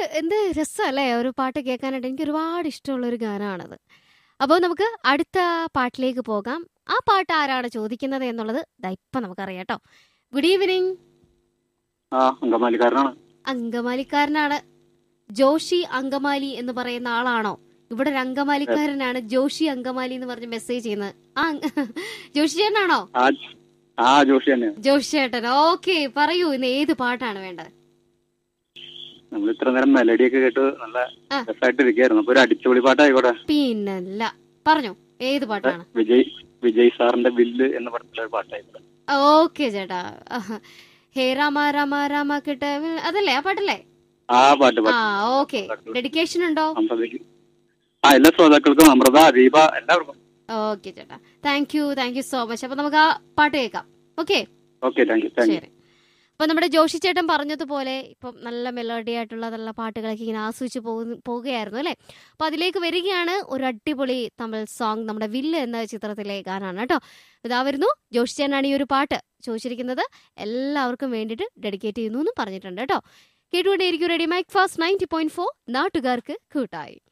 എന്ത് രസമല്ലേ ഒരു പാട്ട് കേൾക്കാനായിട്ട് എനിക്ക് ഒരുപാട് ഇഷ്ടമുള്ള ഒരു ഗാനമാണത് അപ്പോൾ നമുക്ക് അടുത്ത പാട്ടിലേക്ക് പോകാം ആ പാട്ട് ആരാണ് ചോദിക്കുന്നത് എന്നുള്ളത് ദാ ഇപ്പം നമുക്കറിയാം കേട്ടോ ഗുഡ് ഈവനിങ് ആ അങ്കമാലിക്കാരനാണ് അങ്കമാലിക്കാരനാണ് ജോഷി അങ്കമാലി എന്ന് പറയുന്ന ആളാണോ ഇവിടെ ഒരു അങ്കമാലിക്കാരനാണ് ജോഷി അങ്കമാലി എന്ന് പറഞ്ഞ് മെസ്സേജ് ചെയ്യുന്നത് ആ അങ്ക- ജോഷി ചേട്ടനാണോ ആ ആ ജോഷി തന്നെയാണ് ജോഷി ചേട്ടൻ ഓക്കെ പറയൂ ഇന്ന് ഏത് പാട്ടാണ് വേണ്ടത് നമ്മൾ ഇത്ര നേരം മെലഡി ഒക്കെ കേട്ട് നല്ല ആ. രസമായിട്ട് ഇരിക്കുകയായിരുന്നു അപ്പൊ ഒരു അടിച്ചുപൊളി പാട്ടായിക്കോട്ടെ പിന്നല്ല പറഞ്ഞോ ഏത് പാട്ടാണ് വിജയ് വിജയ് സാറിന്റെ ബില്ല് എന്ന പടത്തിലെ ഒരു പാട്ടായിക്കോട്ടെ ഓക്കെ ചേട്ടാ ആഹ്. ഹേ രാമ രാമ രാമ കിട്ട അതല്ലേ ആ പാട്ടല്ലേ ആ പാട്ട് ആ പാട്ട് ഓക്കെ ഡെഡിക്കേഷൻ ഉണ്ടോ അമൃതയ്ക്ക് ആ എല്ലാ ശ്രോതാക്കൾക്കും അമൃത അദീപ എല്ലാവർക്കും ഓക്കെ ചേട്ടാ thank you thank you so much അപ്പൊ നമുക്ക് ആ പാട്ട് കേൾക്കാം okay okay thank you thank you ശരി അപ്പൊ നമ്മുടെ ജോഷി ചേട്ടൻ പറഞ്ഞതുപോലെ ഇപ്പം നല്ല മെലോഡി ആയിട്ടുള്ള നല്ല പാട്ടുകളൊക്കെ ഇങ്ങനെ ആസ്വദിച്ച് പോകുന്ന പോവുകയായിരുന്നു അല്ലേ അപ്പൊ അതിലേക്ക് വരികയാണ് ഒരു അടിപൊളി തമിഴ് സോങ് നമ്മുടെ വില്ല് എന്ന ചിത്രത്തിലെ ഗാനാണ് കേട്ടോ ഇതാ വരുന്നു ജോഷി ചേട്ടനാണ് ഈ ഒരു പാട്ട് ചോദിച്ചിരിക്കുന്നത് എല്ലാവർക്കും വേണ്ടിയിട്ട് ഡെഡിക്കേറ്റ് ചെയ്യുന്നു എന്നും പറഞ്ഞിട്ടുണ്ട് കേട്ടോ കേട്ടുകൊണ്ടേയിരിക്കും ready mike fast ninety point four നാട്ടുകാർക്ക് കൂട്ടായി